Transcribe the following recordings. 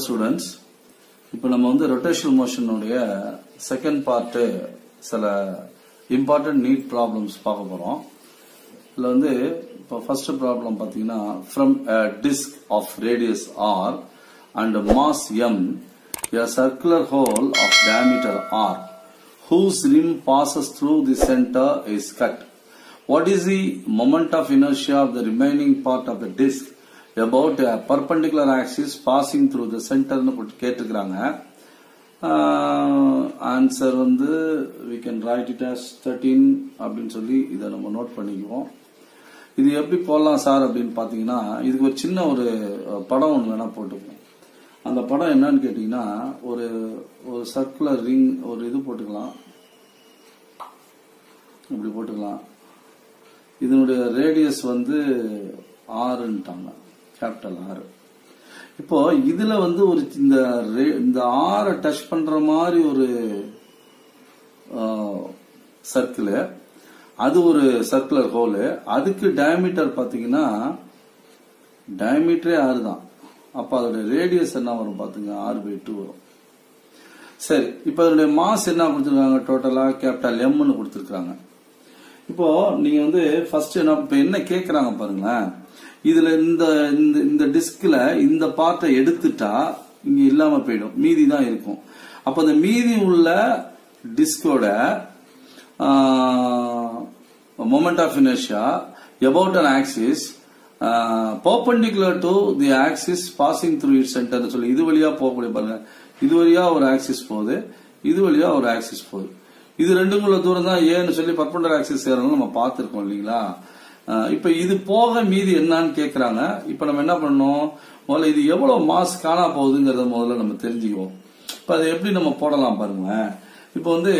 Students இப்போ நம்ம வந்து ரொட்டேஷனல் மோஷனுடைய செகண்ட் பார்ட்டு சில இம்பார்ட்டன்ட் நீட் ப்ராப்ளம்ஸ் பார்க்க போறோம் இதுல வந்து இப்போ ஃபர்ஸ்ட் ப்ராப்ளம் பார்த்தீங்கன்னா from disc of radius R and mass M a circular hole of diameter r whose rim passes through the center is cut. What is the moment of inertia of the remaining part of the disc about a perpendicular axis passing through the center னு போட்டு கேட்டுக்கிறாங்க answer வந்து we can write it as 13 அப்படின்னு சொல்லி இதை நம்ம note பண்ணிக்குவோம் இது எப்படி போடலாம் சார் அப்படின்னு பார்த்தீங்கன்னா இதுக்கு ஒரு சின்ன ஒரு படம் ஒன்று வேணா போட்டுக்குவோம் அந்த படம் என்னன்னு கேட்டீங்கன்னா ஒரு ஒரு சர்க்குலர் ரிங் ஒரு இது போட்டுக்கலாம் இப்படி போட்டுக்கலாம் இதனுடைய ரேடியஸ் வந்து ஆறுன்ட்டாங்க கேபிட்டல் ஆறு இப்போ இதுல வந்து ஒரு இந்த ரே- இந்த ஆறை டச் பண்ற மாதிரி ஒரு சர்க்கிள் அது ஒரு சர்க்குலர் ஹோலு அதுக்கு டயமீட்டர் பாத்தீங்கன்னா டயமீட்டரே ஆறு தான் அப்ப அதோட ரேடியஸ் என்ன வரும் பாத்துங்க ஆறு பை டூ வரும் சரி இப்ப அதனுடைய மாஸ் என்ன கொடுத்துருக்காங்க டோட்டலா கேபிட்டல் எம்னு கொடுத்துருக்காங்க இப்போ நீங்க வந்து ஃபர்ஸ்ட் என்ன இப்ப என்ன கேக்குறாங்க பாருங்களேன் இதுல இந்த இந்த இந்த டிஸ்க்ல இந்த பார்ட்டை எடுத்துட்டா இங்க இல்லாம போயிடும் மீதி தான் இருக்கும் அப்ப அந்த மீதி உள்ள டிஸ்கோட moment of inertia about an axis uh, perpendicular to the axis passing through its center னு சொல்லி இது வழியா போகக்கூடிய பாருங்க இது வழியா ஒரு ஆக்சிஸ் போகுது இது வழியா ஒரு ஆக்சிஸ் போகுது இது ரெண்டுக்குள்ள தூரம் தான் ஏன்னு சொல்லி பர்பண்டர் ஆக்சிஸ் சேரணும் நம்ம பார்த்திருக்கோம் இல்லைங்களா அஹ் இப்ப இது போக மீதி என்னன்னு கேக்குறாங்க இப்ப நம்ம என்ன பண்ணணும் முதல்ல இது எவ்வளவு மாஸ் காணா போகுதுங்கிறத முதல்ல நம்ம தெரிஞ்சுக்குவோம் இப்ப அதை எப்படி நம்ம போடலாம் பாருங்களேன் இப்ப வந்து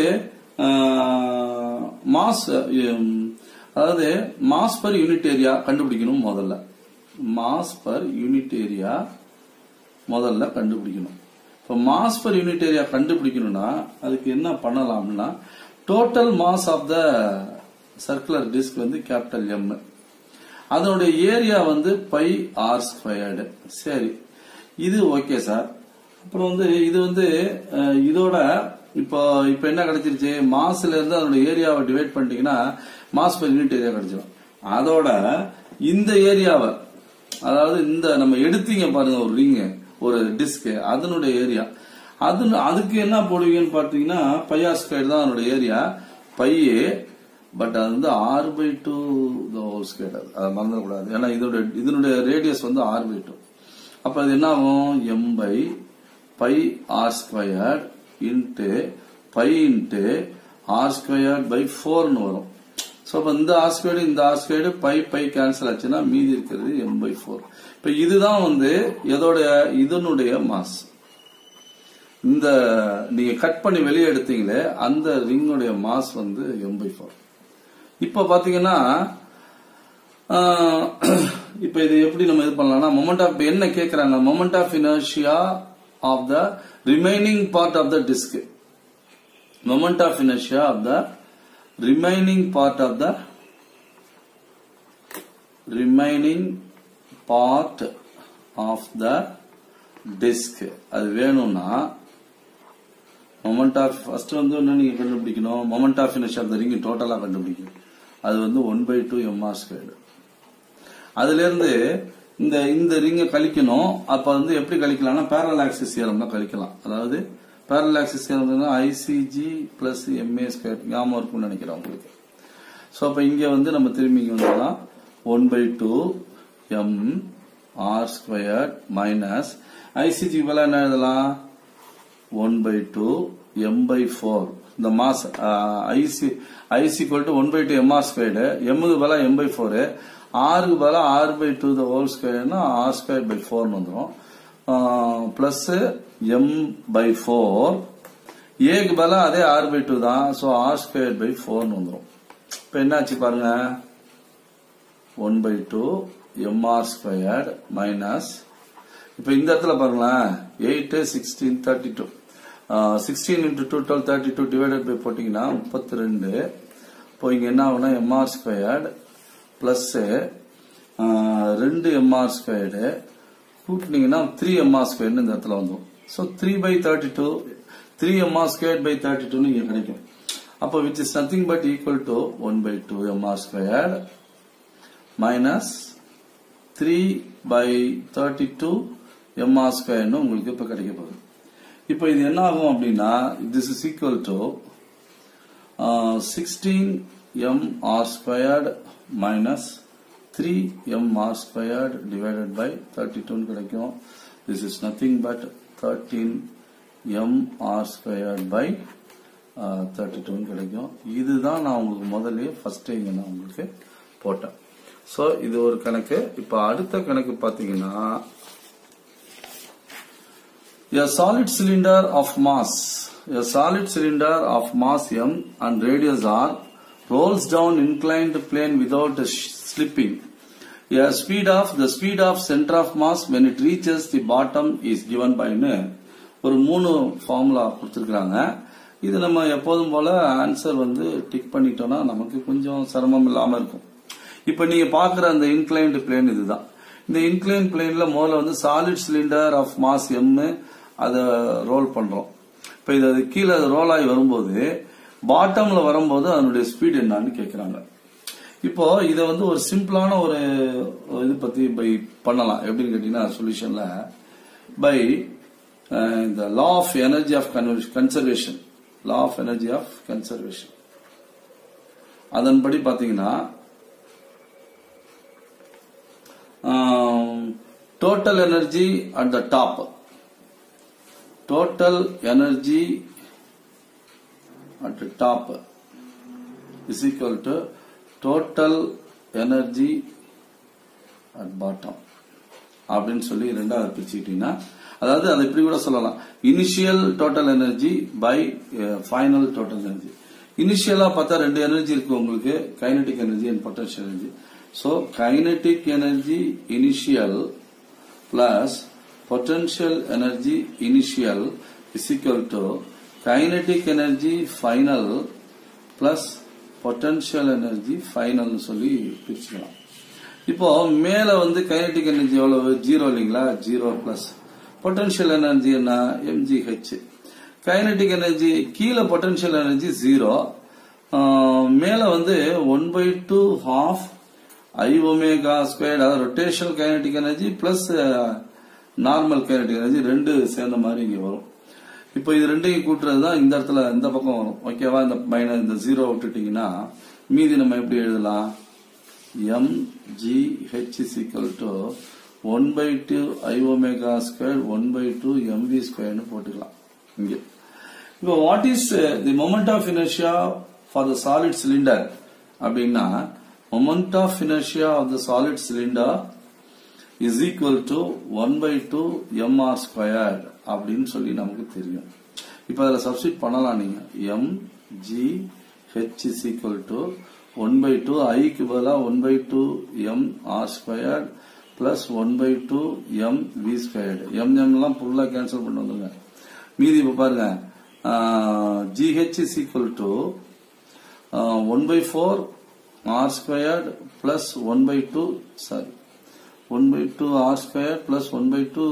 மாஸ் அதாவது மாஸ் பர் யூனிட் ஏரியா கண்டுபிடிக்கணும் முதல்ல மாஸ் பர் யூனிட் ஏரியா முதல்ல கண்டுபிடிக்கணும் இப்போ மாஸ் பர் யூனிட் ஏரியா கண்டுபிடிக்கணும்னா அதுக்கு என்ன பண்ணலாம்னா total mass of the circular disc வந்து கேபிட்டல் எம் அதனுடைய ஏரியா வந்து பை ஆர் ஸ்கொயர்டு சரி இது ஓகே சார் அப்புறம் வந்து இது வந்து அஹ், இதோட இப்போ இப்போ என்ன கிடைச்சிருச்சு மாஸ்ல இருந்து அதோட ஏரியாவை டிவைட் பண்ணிட்டீங்கன்னா மாஸ் பர் யூனிட் ஏரியா கிடைச்சிடும் அதோட இந்த ஏரியாவை அதாவது இந்த நம்ம எடுத்தீங்க பாருங்க ஒரு ரிங் ஒரு டிஸ்க் அதனுடைய ஏரியா அது அதுக்கு என்ன போடுவீங்கன்னு பார்த்தீங்கன்னா பையார் ஸ்கொயர் தான் அதனுடைய ஏரியா பையே பட் அது வந்து R by two whole square அதை மறந்துடக்கூடாது ஏன்னா இதோட இதனுடைய ரேடியஸ் வந்து ஆர் பை டூ அப்ப அது என்ன ஆகும் M by pi R square into pi into R square by ஃபோர்னு வரும் ஸோ அப்போ இந்த ஆர் ஸ்கொயர்டு இந்த R squared pi pi cancel ஆச்சுன்னா மீதி இருக்கிறது எம் பை ஃபோர் இப்போ இதுதான் வந்து எதோட இதனுடைய மாஸ் இந்த நீங்க கட் பண்ணி வெளியே எடுத்தீங்களே அந்த ரிங்குடைய மாஸ் வந்து எம் பை ஃபோர் இப்போ பாத்தீங்கன்னா ஆஹ், இப்போ இது எப்படி நம்ம இது பண்ணலாம்னா மொமெண்ட் ஆஃப் என்ன கேக்குறாங்க moment of inertia of the remaining part of the disc moment of inertia of the remaining part of the remaining part of the disc அது வேணும்னா மொமெண்ட் ஆஃப் ஃபர்ஸ்ட் வந்து என்ன நீங்க கண்டுபிடிக்கணும் moment of inertia of the ring டோட்டலா கண்டுபிடிக்கணும் அது வந்து one by two MR squared அதுல இருந்து இந்த இந்த ரிங்கை கழிக்கணும் அப்ப வந்து எப்படி கழிக்கலாம்னா பேரல் ஆக்சிஸ் தியரம்ல கழிக்கலாம் அதாவது parallel axis theorem ICG plus MA square ஞாபகம் இருக்கும்னு நினைக்கிறேன் உங்களுக்கு ஸோ அப்ப இங்க வந்து நம்ம திரும்பி இங்க வந்துடலாம் one by two M R square minus ICG பதிலா என்ன எழுதலாம் one by two M by four இந்த mass IC IC to one by two MR squared எம்முக்கு பதிலாக எம் பை ஃபோரு ஆறுக்கு பதிலாக ஆறு பை டூ த ஹோல் ஸ்கொயர்னா ஆர் ஸ்கொயர் பை ஃபோர்னு வந்துடும் பிளஸ் எம் பை ஃபோர் ஏக்கு பதிலாக அதே ஆர் பை டூ தான் ஸோ ஆர் ஸ்கொயர் பை ஃபோர்னு வந்துடும் இப்போ என்னாச்சு பாருங்க one by two MR squared minus இப்போ இந்த இடத்துல பாருங்களேன் eight sixteen thirty two sixteen into two twelve thirty two divided by போட்டிங்கன்னா முப்பத்தி ரெண்டு இப்போ இங்கே என்ன ஆகுனா எம்ஆர் ஸ்கொயர்டு ப்ளஸ் ரெண்டு எம்ஆர் ஸ்கொயர்டு கூட்டினீங்கன்னா த்ரீ எம்ஆர் ஸ்கொயர்னு இந்த இடத்துல வந்துடும் so three by thirty two three MR square by thirty டூன்னு இங்கே கிடைக்கும் அப்போ which is nothing but equal to one by two MR square minus three by thirty two MR ஸ்கொயர்னு உங்களுக்கு இப்போ கிடைக்க போகுது இப்போ இது என்ன ஆகும் அப்படின்னா this is equal to sixteen M R squared minus three M R squared divided by thirty டூன்னு கிடைக்கும் this is nothing but thirteen M R squared by thirty டூன்னு கிடைக்கும் இதுதான் நான் உங்களுக்கு முதல்லயே ஃபர்ஸ்ட் இங்க நான் உங்களுக்கு போட்டேன் ஸோ இது ஒரு கணக்கு இப்போ அடுத்த கணக்கு பார்த்தீங்கன்னா A solid cylinder of mass, a solid cylinder of mass m and radius r rolls down inclined plane without sh- slipping. A speed of the speed of center of mass when it reaches the bottom is given by னு ஒரு மூணு formula கொடுத்துருக்காங்க இது நம்ம எப்போதும் போல answer வந்து tick பண்ணிட்டோம்னா நமக்கு கொஞ்சம் சிரமம் இல்லாம இருக்கும் இப்போ நீங்க பாக்குற அந்த இன்க்ளைன்டு பிளேன் இதுதான் இந்த இன்க்ளைன் பிளேன்ல முதல்ல வந்து solid cylinder of mass M அதை ரோல் பண்றோம் இப்போ இது அது கீழே ரோல் ஆகி வரும்போது பாட்டம்ல வரும்போது அதனுடைய ஸ்பீட் என்னன்னு கேட்கறாங்க இப்போ இதை வந்து ஒரு சிம்பிளான ஒரு இது பத்தி பை பண்ணலாம் எப்படின்னு கேட்டீங்கன்னா சொல்யூஷன்ல பை இந்த law of energy of conservation law of energy of conservation அதன்படி பாத்தீங்கன்னா total energy at the top total energy at the top is equal to total energy at bottom அப்படின்னு சொல்லி ரெண்டாவது பிரிச்சுக்கிட்டீங்கன்னா அதாவது அதை இப்படி கூட சொல்லலாம் initial total energy by final total energy இனிஷியலா பார்த்தா ரெண்டு எனர்ஜி இருக்கு உங்களுக்கு kinetic energy and potential energy so kinetic energy initial plus potential energy initial is equal to kinetic energy final plus potential energy final சொல்லி பிரிச்சுக்கலாம் இப்போ மேல வந்து கைனடிக் எனர்ஜி எவ்வளவு ஜீரோ இல்லைங்களா ஜீரோ பிளஸ் பொட்டன்ஷியல் எனர்ஜி என்ன எம்ஜிஹெச் கைனடிக் எனர்ஜி கீழே potential energy zero மேல வந்து one by two half I omega square அதாவது rotational kinetic energy plus normal kinetic energy ரெண்டு சேர்ந்த மாதிரி இங்க வரும் இப்போ இது ரெண்டையும் கூட்டுறது தான் இந்த இடத்துல இந்த பக்கம் வரும் ஓகேவா இந்த மைனஸ் இந்த ஜீரோ விட்டுட்டீங்கன்னா மீதி நம்ம எப்படி எழுதலாம் M G H is equal to one by two I omega square one by two MV ஸ்கொயர்னு போட்டுக்கலாம் இங்க இப்போ what is the moment of inertia for the solid cylinder அப்படின்னா moment of inertia of the solid cylinder is equal to one by two MR squared அப்படின்னு சொல்லி நமக்கு தெரியும் இப்போ அதில் சப்ஸ்டிட் பண்ணலாம் நீங்க M G H is equal to one by two ஐக்கு பதிலாக one by two M R squared plus one by two M V squared M எம்லாம் ஃபுல்லாக கேன்சல் பண்ணி வந்துருங்க மீதி இப்போ பாருங்க GH is equal to one by four R squared plus one by two sorry one by two R square plus one by two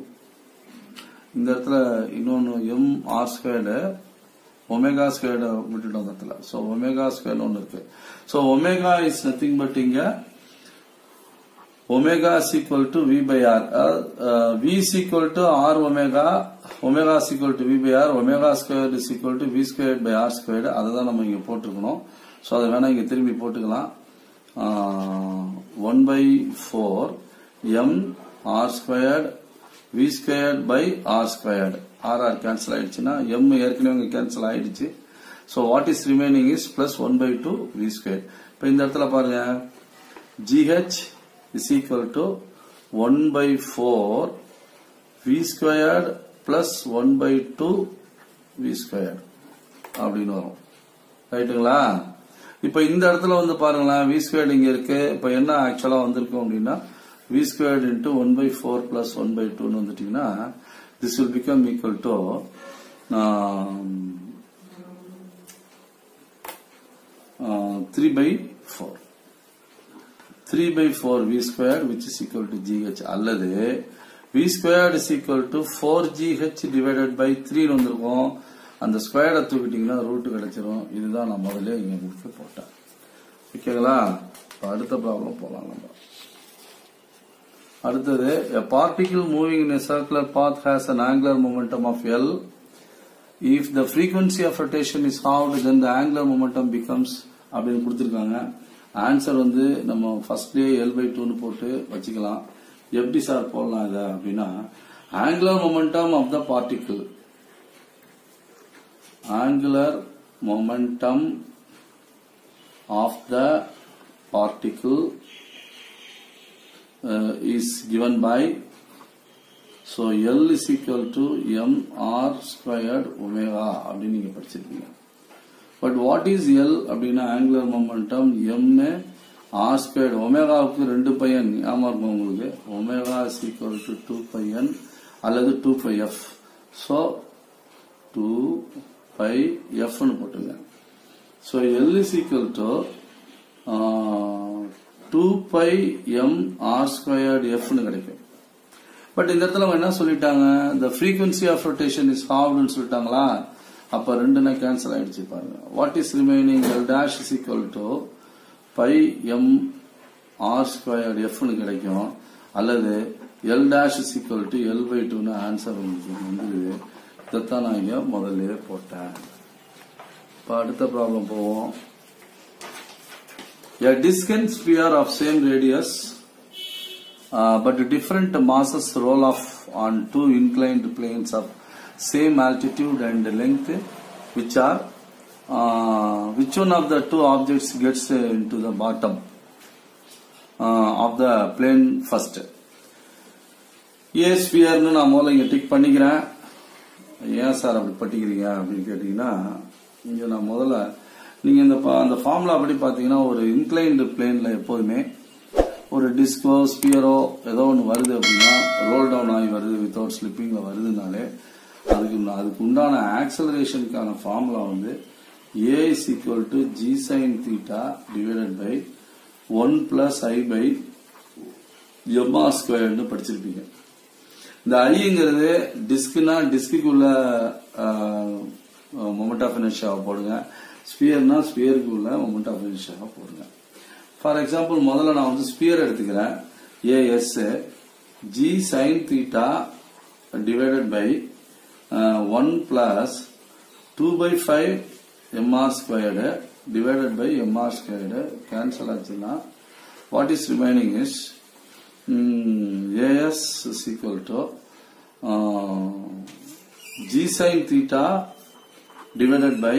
இந்த இடத்துல இன்னொன்று M R squared omega squared விட்டுட்டோம் அந்த இடத்துல ஸோ ஒமேகா ஸ்கொயர்னு ஒன்று இருக்கு so omega is nothing but இங்க omega is equal to we by R V is equal to R omega omega is equal to we by R omega square is equal to V square by R squared அதை தான் நம்ம இங்கே போட்டிருக்கணும் so அதை வேணா இங்கே திரும்பி போட்டுக்கலாம் one by four M R squared V squared by R squared R R cancel ஆயிடுச்சுன்னா எம் ஏற்கனவே இங்க கேன்சல் ஆயிடுச்சு so what is remaining is plus one by two V square இப்போ இந்த இடத்துல பாருங்க GH is equal to one by four V squared plus one by two V squared அப்படின்னு வரும் ரைட்டுங்களா இப்போ இந்த இடத்துல வந்து பாருங்களேன் வி ஸ்கொயர்ட் இங்க இருக்கு இப்போ என்ன ஆக்சுவலா வந்திருக்கும் அப்படின்னா V squared into one by four plus one by டூன்னு வந்துட்டீங்கன்னா this will become equal to three by four three by four V square which is equal to GH அல்லது V squared is equal to four GH divided by த்ரீன்னு வந்திருக்கும் அந்த ஸ்கொயரை தூக்கிட்டீங்கன்னா root கிடைச்சிரும் இதுதான் நான் முதல்ல இங்க உங்களுக்கு போட்டேன் ஓகேங்களா இப்ப அடுத்த ப்ராப்ளம் போலாம் நம்ம அடுத்தது a particle moving in a circular path has an angular momentum of L if the frequency of rotation is halved then the angular momentum becomes அப்படின்னு கொடுத்துருக்காங்க ஆன்சர் வந்து நம்ம ஃபர்ஸ்ட்லேயே எல் பை டூன்னு போட்டு வச்சுக்கலாம் எப்படி சார் போடலாம் இதை அப்படின்னா angular momentum of the particle angular momentum of the particle uh, is given by so L is equal to m r squared omega அப்படின்னு நீங்க படிச்சிருக்கீங்க பட் வாட் இஸ் எல் அப்படின்னா angular momentum M R squared ஒமேகாவுக்கு ரெண்டு பையன் ஞாபகம் இருக்கும் உங்களுக்கு omega is equal to two பையன் அல்லது two pi F so two pi எஃப்னு போட்டுங்க so L is equal to two pi M R squared எஃப்னு கிடைக்கும் பட் இந்த இடத்துல அவங்க என்ன சொல்லிட்டாங்க the frequency of rotation is ஹாவ்னு சொல்லிட்டாங்களா அப்ப ரெண்டுனா கேன்சல் ஆயிடுச்சு பாருங்க what is remaining L dash is equal to pi M R squared எஃப்னு கிடைக்கும் அல்லது L dash is equal to L by டூன்னு ஆன்சர் உங்களுக்கு வந்துருது இதைத்தான் நான் இங்க முதல்ல போட்டேன் இப்போ அடுத்த ப்ராப்ளம் போவோம் A disk and sphere of same radius uh, but different masses roll off on two inclined planes of same altitude and length which are uh, which one of the two objects gets uh, into the bottom uh, of the plane first ஏ ஸ்பியர்னு நான் முதல்ல இங்க tick பண்ணிக்கிறேன் ஏன் sir அப்படி பட்டிக்கிறீங்க அப்படின்னு கேட்டீங்கன்னா இங்க நான் முதல்ல நீங்க இந்த பா- அந்த ஃபார்முலா படி பாத்தீங்கன்னா ஒரு இன்க்ளைன்டு பிளேன்ல எப்போதுமே ஒரு டிஸ்கோ ஸ்பியரோ ஏதோ ஒன்று வருது அப்படின்னா ரோல் டவுன் ஆகி வருது வித்தவுட் ஸ்லிப்பிங்ல வருதுனாலே அதுக்கு அதுக்கு உண்டான ஆக்சலரேஷனுக்கான ஃபார்முலா வந்து A is equal to G sine theta divided by one plus I by MR ஸ்கொயர்னு படிச்சிருப்பீங்க இந்த ஐங்கிறது டிஸ்க்னா டிஸ்க்குள்ள மொமெண்ட் ஆஃப் இனர்ஷியாவை போடுங்க ஸ்பியர்னா ஸ்பியருக்கு உள்ள மொமெண்ட் ஆஃப் இனர்ஷியாவை போடுங்க ஃபார் எக்ஸாம்பிள் முதல்ல நான் வந்து ஸ்பியர் எடுத்துக்கிறேன் AS G sine theta divided by one plus two by five MR squared divided by MR squared cancel ஆச்சுன்னா what is remaining is AS is equal to uh, G sin theta divided by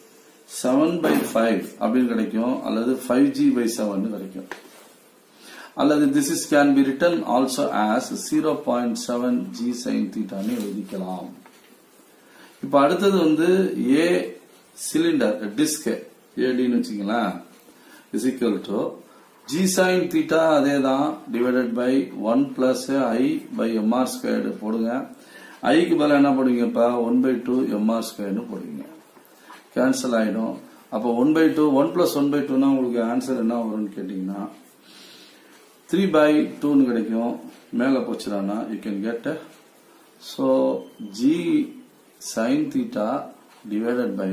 7 by 5 அப்படின்னு கிடைக்கும் அல்லது 5G by 7 கிடைக்கும் அல்லது this is can be written also as 0.7 G sin theta ன்னு எழுதிக்கலாம் இப்ப அடுத்தது வந்து A சிலிண்டர் டிஸ்க் ஏடின்னு வச்சுங்களேன் is equal to G sine theta அதே தான் divided by one plus I by MR squared போடுங்க ஐக்கு பதிலா என்ன போடுவீங்க இப்ப ஒன் பை டூ எம்ஆர் ஸ்கொயர்னு போடுவீங்க கேன்சல் ஆயிடும் அப்போ one by two one plus one by டூனா உங்களுக்கு ஆன்சர் என்ன வரும்னு கேட்டீங்கன்னா த்ரீ பை டூன்னு கிடைக்கும் மேலே போச்சுடானா you can get so g sine theta divided by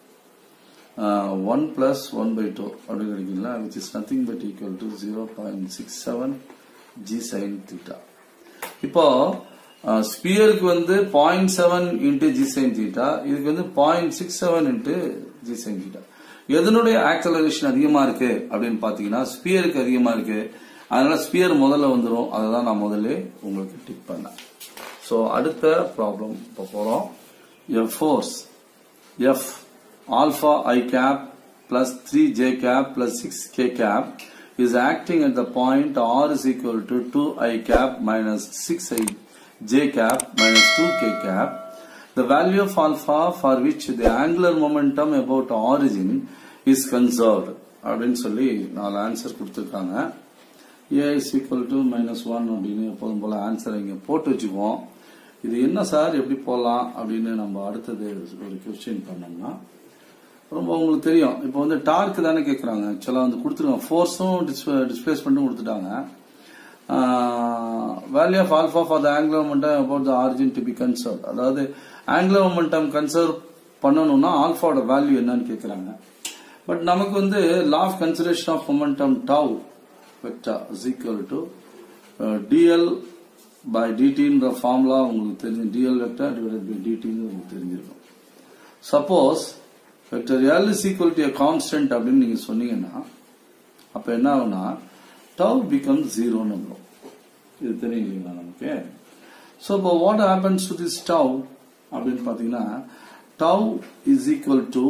one plus one by two அப்படின்னு கிடைக்குங்களா which is nothing but equal to zero point six seven g sine theta இப்போ ஸ்பியருக்கு வந்து point seven into g sine theta இதுக்கு வந்து point six seven into g sine theta எதனுடைய acceleration அதிகமா இருக்கு அப்படின்னு பாத்தீங்கன்னா ஸ்பியருக்கு அதிகமா இருக்கு அதனால ஸ்பியர் முதல்ல வந்துடும் அதை தான் நான் முதல்ல உங்களுக்கு டிக் பண்ணேன் ஸோ அடுத்த ப்ராப்ளம் இப்போ போறோம் a force F alpha i cap plus 3j cap plus 6k cap is acting at the point r is equal to 2i cap minus 6i j cap minus 2k cap. The value of alpha for which the angular momentum about origin is conserved. அப்படின்னு சொல்லி நாலு answer கொடுத்துருக்காங்க a is equal to minus one அப்படின்னு எப்போதும் போல answer இங்கே போட்டு வச்சுக்குவோம் இது என்ன சார் எப்படி போடலாம் அப்படின்னு நம்ம அடுத்தது ஒரு கொஸ்டின் பண்ணோம்னா ரொம்ப உங்களுக்கு தெரியும் இப்போ வந்து டார்க் தானே கேட்குறாங்க ஆக்சுவலாக வந்து கொடுத்துருக்காங்க ஃபோர்ஸும் டிஸ்பிளேஸ்மெண்ட்டும் கொடுத்துட்டாங்க value of alpha for the angular momentum about the origin to be conserve அதாவது ஆங்குலர் மொமெண்டம் கன்சர்வ் பண்ணணும்னா ஆல்பாவோட வேல்யூ என்னன்னு கேட்குறாங்க பட் நமக்கு வந்து law of conservation of momentum tau vector is equal to dL by டிடின்ற ஃபார்முலா உங்களுக்கு தெரிஞ்சு டிஎல் வெக்டா டிவைடட் பை டிடின்னு உங்களுக்கு தெரிஞ்சிருக்கும் suppose vector L is equal to a constant அப்படின்னு நீங்க சொன்னீங்கன்னா அப்ப என்ன ஆகும்னா டவ் பிகம் ஜீரோன்னு வரும் இது தெரியும் இல்லைங்களா நமக்கு ஸோ இப்போ what happens to this tau அப்படின்னு பார்த்தீங்கன்னா tau is equal to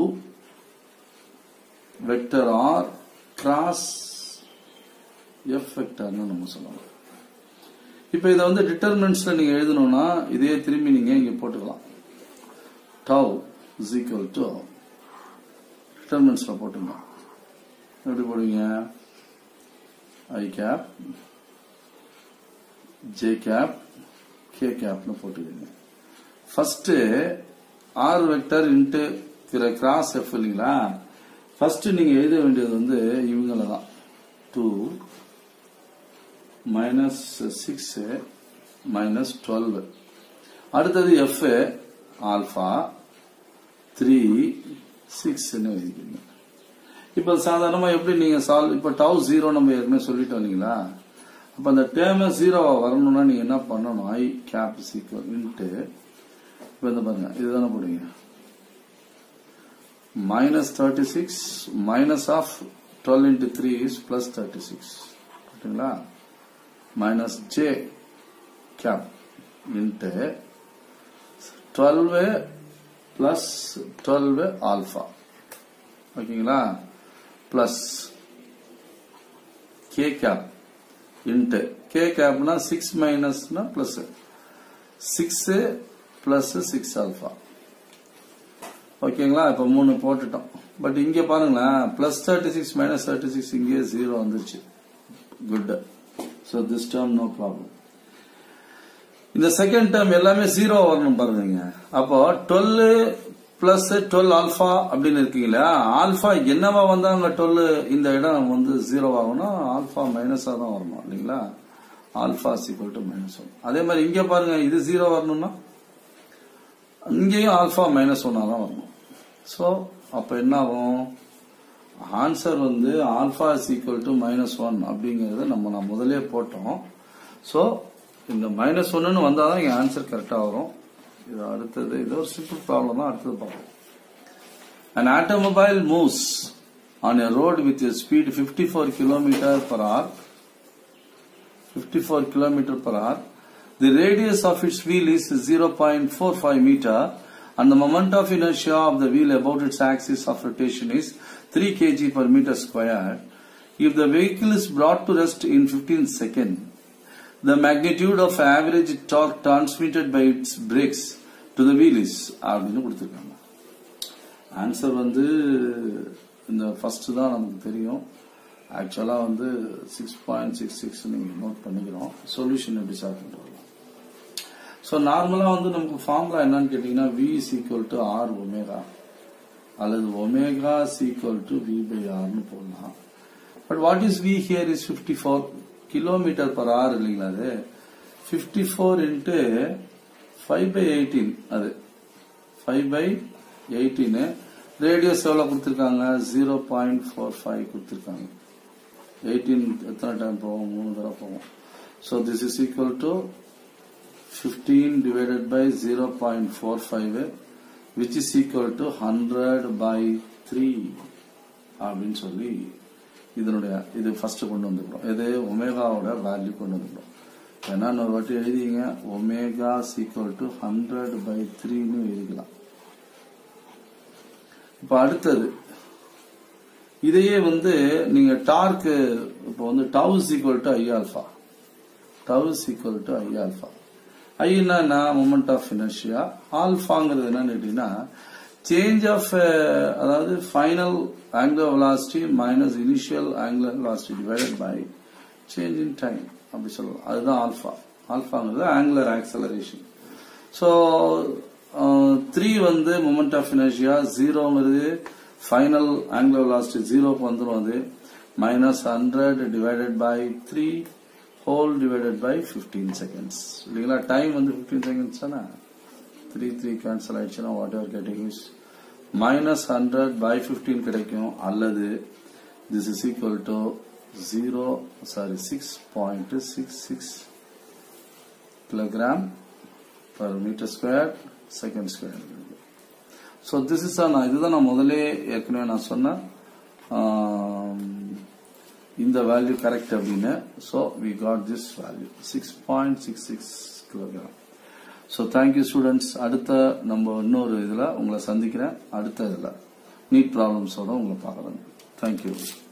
vector r cross F வெக்டர்னு நம்ம சொல்லலாம் இப்போ இதை வந்து டிட்டர்மினன்ட்ஸ்ல நீங்க எழுதணும்னா இதே திரும்பி நீங்க இங்க போட்டுக்கலாம் டவ் இஸ் ஈக்குவல் டு டிட்டர்மினன்ட்ஸ்ல போட்டுங்க எப்படி போடுவீங்க i cap j cap k கேப்னு போட்டுக்கோங்க first r vector into cross F இல்லைங்களா ஃபர்ஸ்ட் நீங்க எழுத வேண்டியது வந்து இவங்கள தான் two minus six minus twelve அடுத்தது எஃப் ஆல்பா த்ரீ சிக்ஸ்ன்னு எழுதிக்கிறீங்க இப்போ சாதாரணமா எப்படி நீங்க சால்வ் இப்போ டவு ஜீரோ நம்ம ஏற்கனவே சொல்லிட்டோம் இல்லைங்களா அப்ப அந்த டேர்ம் ஜீரோவா வரணும்னா நீங்க என்ன பண்ணணும் ஐ கேப் சீக்வல் இன்ட்டு இப்போ இந்த பாருங்க இதுதானே போடுங்க minus thirty six minus of twelve into three is plus thirty six ஓகேங்களா minus j cap into twelve plus twelve alpha ஓகேங்களா plus k cap into k கேப்னா சிக்ஸ் மைனஸ்னா plus six plus six alpha ஓகேங்களா இப்ப மூணு போட்டுட்டோம் but இங்க பாருங்களேன் plus thirty six minus thirty six இங்கே ஜீரோ வந்துருச்சு good so this term no problem இந்த செகண்ட் டேர்ம் எல்லாமே ஜீரோ வரணும் பாருங்க அப்போ டுவெல் பிளஸ் டுவெல் ஆல்பா அப்படின்னு இருக்கீங்களா ஆல்பா என்னவா வந்தா அங்க டுவெல் இந்த இடம் வந்து ஜீரோ ஆகணும் ஆல்பா மைனஸா தான் வரணும் இல்லைங்களா alpha is equal to minus one அதே மாதிரி இங்க பாருங்க இது ஜீரோ வரணும்னா இங்கேயும் ஆல்பா மைனஸ் ஒன்னா தான் வரணும் ஸோ அப்ப என்ன ஆகும் ஆன்சர் வந்து alpha is equal to minus one அப்படிங்கறத நம்ம நான் முதலே போட்டோம் ஸோ இந்த மைனஸ் ஒன்னு வந்தாதான் இங்க ஆன்சர் கரெக்டா வரும் இது அடுத்தது இது ஒரு சிம்பிள் ப்ராப்ளம் தான் அடுத்தது பார்ப்போம் An automobile moves on a road with a speed 54 km per hour 54 km per hour the radius of its wheel is 0.45 meter and the moment of inertia of the wheel about its axis of rotation is 3 kg per meter square if the vehicle is brought to rest in 15 seconds the magnitude of average torque transmitted by its brakes to the wheel is அப்படின்னு கொடுத்துருக்காங்க answer வந்து இந்த first தான் நமக்கு தெரியும் ஆக்சுவலா வந்து six point six six நீங்க நோட் பண்ணிக்கிறோம் சொல்யூஷன் எப்படி சால்வ் பண்ணுறோம் ஸோ நார்மலா வந்து நமக்கு ஃபார்முலா என்னன்னு கேட்டீங்கன்னா v is equal to R omega அல்லது omega equal to we by ஆர்னு போடலாம் but what is v here is fifty four kilometre per hour இல்லைங்களா அது fifty four into five by eighteen அது ஃபைவ் பை எயிட்டீனு ரேடியஸ் எவ்வளோ கொடுத்துருக்காங்க zero point four five கொடுத்துருக்காங்க eighteen எத்தனை time போகும் மூணு தடவை போகும் so this is equal to fifteen divided by zero point four five which is equal to hundred by three அப்படின்னு சொல்லி இதனுடைய இது ஃபர்ஸ்ட் கொண்டு வந்துக்கிறோம் இது ஒமேகாவோட வேல்யூ கொண்டு வந்துக்கிறோம் ஏன்னா ஒரு வாட்டி எழுதிங்க omega is equal to hundred by த்ரீன்னு எழுதிக்கலாம் இப்ப அடுத்தது இதையே வந்து நீங்க டார்க் இப்போ வந்து tau equal to I alpha tau equal to I alpha ஐனா மொமெண்ட் ஆஃப் இனர்ஷியா ஆல்பாங்கிறது என்னன்னு கேட்டீங்கன்னா சேஞ்ச் ஆஃப் அதாவது final angular velocity minus initial angular velocity divided by change in time அப்படி சொல்லலாம் அதுதான் ஆல்பா ஆல்பாங்கிறது ஆங்குலர் ஆக்சலரேஷன் ஸோ த்ரீ வந்து மொமெண்ட் ஆஃப் இனர்ஷியா ஜீரோங்கிறது ஃபைனல் ஆங்குலர் வெலாசிட்டி ஜீரோக்கு வந்துடும் அது minus hundred divided by three whole divided by fifteen seconds இல்லைங்களா டைம் வந்து ஃபிஃப்டீன் செகண்ட்ஸ் தானே த்ரீ த்ரீ கேன்சல் ஆயிடுச்சுன்னா whatever categories minus hundred by fifteen கிடைக்கும் அல்லது this is equal to zero sorry six point six six kilogram per metre square second square so this is நான் இதுதான் நான் முதலே ஏற்கனவே நான் சொன்னேன் ஆம், இந்த வேல்யூ கரெக்ட் அப்படின்னு so we got this value six point six six kilogram so thank you students அடுத்த நம்ம இன்னொரு இதில் உங்களை சந்திக்கிறேன் அடுத்த இதில் நீட் ப்ராப்ளம்ஸோட உங்களை பார்க்குறேன் தேங்க்யூ